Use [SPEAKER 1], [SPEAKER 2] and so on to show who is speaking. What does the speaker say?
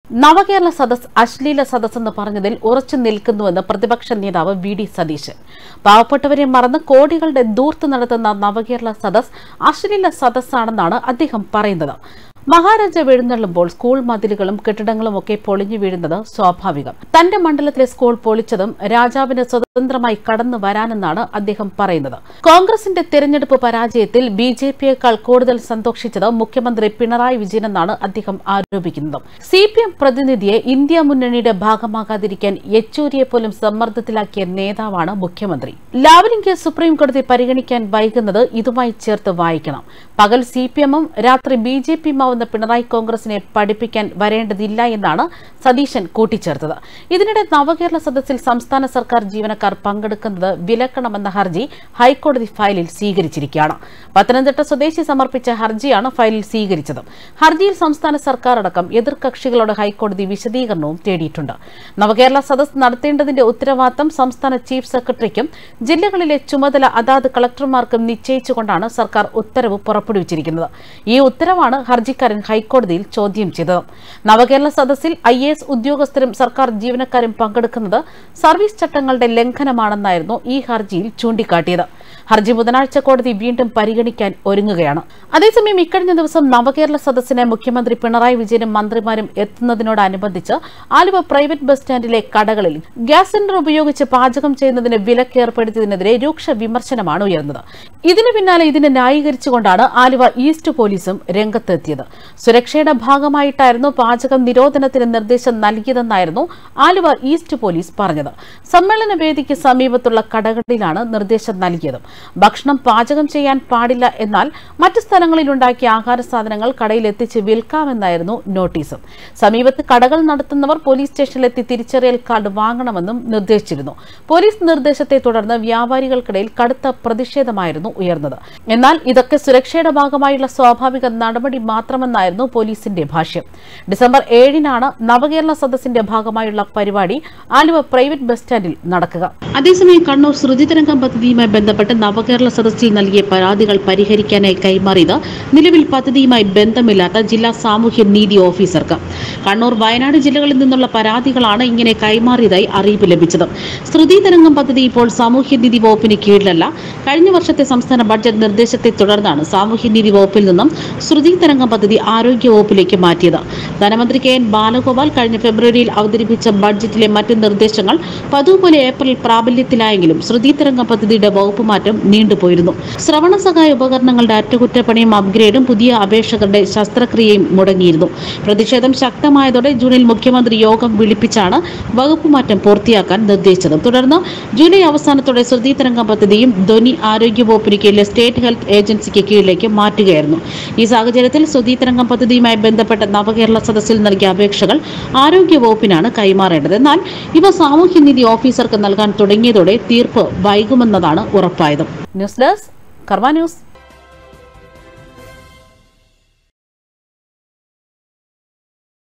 [SPEAKER 1] നവകേരള സദസ് അശ്ലീല സദസ് എന്ന് പറഞ്ഞതിൽ ഉറച്ചു നിൽക്കുന്നുവെന്ന് പ്രതിപക്ഷ നേതാവ് വി ഡി സതീശൻ പാവപ്പെട്ടവരെ മറന്ന് കോടികളുടെ ദൂർത്ത് നടത്തുന്ന നവകേരള സദസ് അശ്ലീല സദസ്സാണെന്നാണ് അദ്ദേഹം പറയുന്നത് മഹാരാജാവ് എഴുന്നള്ളുമ്പോൾ സ്കൂൾ മതിലുകളും കെട്ടിടങ്ങളും ഒക്കെ പൊളിഞ്ഞു വീഴുന്നത് സ്വാഭാവികം തന്റെ മണ്ഡലത്തിലെ സ്കൂൾ പൊളിച്ചതും രാജാവിന് സ്വതന്ത്രമായി കടന്നു വരാനെന്നാണ് അദ്ദേഹം പറയുന്നത് കോൺഗ്രസിന്റെ തെരഞ്ഞെടുപ്പ് പരാജയത്തിൽ ബി ജെ പിയേക്കാൾ കൂടുതൽ സന്തോഷിച്ചത് മുഖ്യമന്ത്രി പിണറായി വിജയനെന്നാണ് അദ്ദേഹം ആരോപിക്കുന്നത് സി പി എം പ്രതിനിധിയെ ഇന്ത്യ മുന്നണിയുടെ ഭാഗമാകാതിരിക്കാൻ യെച്ചൂരിയെ പോലും സമ്മർദ്ദത്തിലാക്കിയ നേതാവാണ് മുഖ്യമന്ത്രി ലാവലിംഗ് കേസ് സുപ്രീം കോടതി പരിഗണിക്കാൻ വൈകുന്നത് ഇതുമായി ചേർത്ത് വായിക്കണം പകൽ സി പി എമ്മും രാത്രി ബി ജെ പിയുമാവുന്ന പിണറായി കോൺഗ്രസിനെ പഠിപ്പിക്കാൻ വരേണ്ടതില്ല എന്നാണ് സതീശൻ കൂട്ടിച്ചേർത്തത് ഇതിനിടെ നവകേരള സദസ്സിൽ സംസ്ഥാന സർക്കാർ ജീവനക്കാർ പങ്കെടുക്കുന്നത് വിലക്കണമെന്ന ഹർജി ഹൈക്കോടതി ഫയലിൽ സ്വീകരിച്ചിരിക്കുകയാണ് പത്തനംതിട്ട സ്വദേശി സമർപ്പിച്ച ഹർജിയാണ് ഫയലിൽ സ്വീകരിച്ചത് ഹർജിയിൽ സംസ്ഥാന സർക്കാർ അടക്കം എതിർകക്ഷികളോട് ഹൈക്കോടതി വിശദീകരണവും തേടിയിട്ടുണ്ട് നവകേരള സദസ് നടത്തേണ്ടതിന്റെ ഉത്തരവാദിത്തം സംസ്ഥാന ചീഫ് സെക്രട്ടറിക്കും ജില്ലകളിലെ ചുമതല അതാത് കളക്ടർമാർക്കും നിശ്ചയിച്ചുകൊണ്ടാണ് സർക്കാർ ഉത്തരവ് പുറപ്പെടുവിച്ചിരിക്കുന്നത് ഈ ഉത്തരവാണ് ഹർജിക്കാരൻ ഹൈക്കോടതിയിൽ ചോദ്യം ചെയ്തത് നവകേരള സദസ്സിൽ ഐ ഉദ്യോഗസ്ഥരും സർക്കാർ ജീവനക്കാരും പങ്കെടുക്കുന്നത് സർവീസ് ചട്ടങ്ങളുടെ ലംഘനമാണെന്നായിരുന്നു ഈ ഹർജിയിൽ ചൂണ്ടിക്കാട്ടിയത് ഹർജി ബുധനാഴ്ച കോടതി വീണ്ടും പരിഗണിക്കാൻ ഒരുങ്ങുകയാണ് അതേസമയം ഇക്കഴിഞ്ഞ ദിവസം നവകേരള സദസ്സിന് മുഖ്യമന്ത്രി പിണറായി വിജയനും മന്ത്രിമാരും എത്തുന്നതിനോടനുബന്ധിച്ച് ആലുവ പ്രൈവറ്റ് ബസ് സ്റ്റാൻഡിലെ കടകളിൽ ഗ്യാസ് സിലിണ്ടർ ഉപയോഗിച്ച് പാചകം ചെയ്യുന്നതിന് വിലക്ക് ഏർപ്പെടുത്തിയതിനെതിരെ രൂക്ഷ വിമർശനമാണ് ഉയർന്നത് ഇതിനു പിന്നാലെ ഇതിനെ ന്യായീകരിച്ചുകൊണ്ടാണ് ആലുവ ഈസ്റ്റ് പോലീസും രംഗത്തെത്തിയത് സുരക്ഷയുടെ ഭാഗമായിട്ടായിരുന്നു പാചകം നിരോധനത്തിന് നിർദ്ദേശം നൽകിയതെന്നായിരുന്നു ആലുവ ഈസ്റ്റ് പോലീസ് പറഞ്ഞത് സമ്മേളന വേദിക്ക് സമീപത്തുള്ള കടകളിലാണ് നിർദ്ദേശം നൽകിയത് ഭക്ഷണം പാചകം ചെയ്യാൻ പാടില്ല എന്നാൽ മറ്റ് സ്ഥലങ്ങളിൽ ഉണ്ടാക്കിയ ആഹാര സാധനങ്ങൾ കടയിൽ എത്തിച്ച് വിൽക്കാമെന്നായിരുന്നു നോട്ടീസും സമീപത്ത് കടകൾ നടത്തുന്നവർ പോലീസ് സ്റ്റേഷനിലെത്തി തിരിച്ചറിയൽ കാർഡ് വാങ്ങണമെന്നും നിർദ്ദേശിച്ചിരുന്നു പോലീസ് നിർദ്ദേശത്തെ തുടർന്ന് വ്യാപാരികൾക്കിടയിൽ കടുത്ത പ്രതിഷേധമായിരുന്നു ഉയർന്നത് എന്നാൽ ഇതൊക്കെ സുരക്ഷയുടെ ഭാഗമായുള്ള സ്വാഭാവിക നടപടി മാത്രമെന്നായിരുന്നു പോലീസിന്റെ ഭാഷ്യം ഡിസംബർ ഏഴിനാണ് നവകേരള സദസ്സിന്റെ ഭാഗമായുള്ള പരിപാടി ആലുവ പ്രൈവറ്റ് ബസ് സ്റ്റാൻഡിൽ നടക്കുക അതേസമയം കണ്ണൂർ ശ്രുതിതരംഗം പദ്ധതിയുമായി ബന്ധപ്പെട്ട് നവകേരള സദസ്സിൽ നൽകിയ പരാതികൾ പരിഹരിക്കാനായി കൈമാറിയത് നിലവിൽ പദ്ധതിയുമായി ബന്ധമില്ലാത്ത ജില്ലാ സാമൂഹ്യ നീതി ഓഫീസർക്ക് കണ്ണൂർ വയനാട് ജില്ലകളിൽ നിന്നുള്ള പരാതികളാണ് ഇങ്ങനെ കൈമാറിയതായി അറിയിപ്പ് ലഭിച്ചത് ശ്രുതി തരംഗം പദ്ധതി ഇപ്പോൾ സാമൂഹ്യനീതി വകുപ്പിന് കീഴിലല്ല കഴിഞ്ഞ വർഷത്തെ സംസ്ഥാന ബഡ്ജറ്റ് നിർദ്ദേശത്തെ തുടർന്നാണ് സാമൂഹ്യനീതി വകുപ്പിൽ നിന്നും ശ്രുതി തരംഗം പദ്ധതി ആരോഗ്യ വകുപ്പിലേക്ക് മാറ്റിയത് ധനമന്ത്രി കെ എൻ ബാലഗോപാൽ കഴിഞ്ഞ ഫെബ്രുവരിയിൽ അവതരിപ്പിച്ച ബഡ്ജറ്റിലെ മറ്റ് നിർദ്ദേശങ്ങൾ പതിവുപോലെ ഏപ്രിൽ പ്രാബല്യത്തിലായെങ്കിലും ശ്രുതി തരംഗം പദ്ധതിയുടെ വകുപ്പ് മാറ്റം നീണ്ടുപോയിരുന്നു ശ്രവണ സഹായ ഉപകരണങ്ങളുടെ അറ്റകുറ്റപ്പണിയും അപ്ഗ്രേഡും പുതിയ അപേക്ഷകരുടെ ശസ്ത്രക്രിയയും മുടങ്ങിയിരുന്നു പ്രതിഷേധം ശക്തമായതോടെ ജൂണിൽ മുഖ്യമന്ത്രി യോഗം വിളിപ്പിച്ചാണ് വകുപ്പ് മാറ്റം പൂർത്തിയാക്കാൻ നിർദ്ദേശിച്ചത് തുടർന്ന് ജൂലൈ അവസാനത്തോടെ ശ്രുതി തരംഗം പദ്ധതിയും ധ്വനി ആരോഗ്യ വകുപ്പിന് കീഴിലെ സ്റ്റേറ്റ് ഹെൽത്ത് ഏജൻസിക്ക് കീഴിലേക്ക് മാറ്റുകയായിരുന്നു ഈ സാഹചര്യത്തിൽ ശ്രുതി തരംഗം പദ്ധതിയുമായി ബന്ധപ്പെട്ട നവകേരള സദസ്സിൽ നൽകിയ അപേക്ഷകൾ ആരോഗ്യ വകുപ്പിനാണ് കൈമാറേണ്ടത് എന്നാൽ ഇവ സാമൂഹ്യനീതി ഓഫീസർക്ക് നൽകാൻ തുടങ്ങിയതോടെ തീർപ്പ് വൈകുമെന്നതാണ് ഉറപ്പായത് ന്യൂസ് ഡെസ്ക് കർമ്മ ന്യൂസ്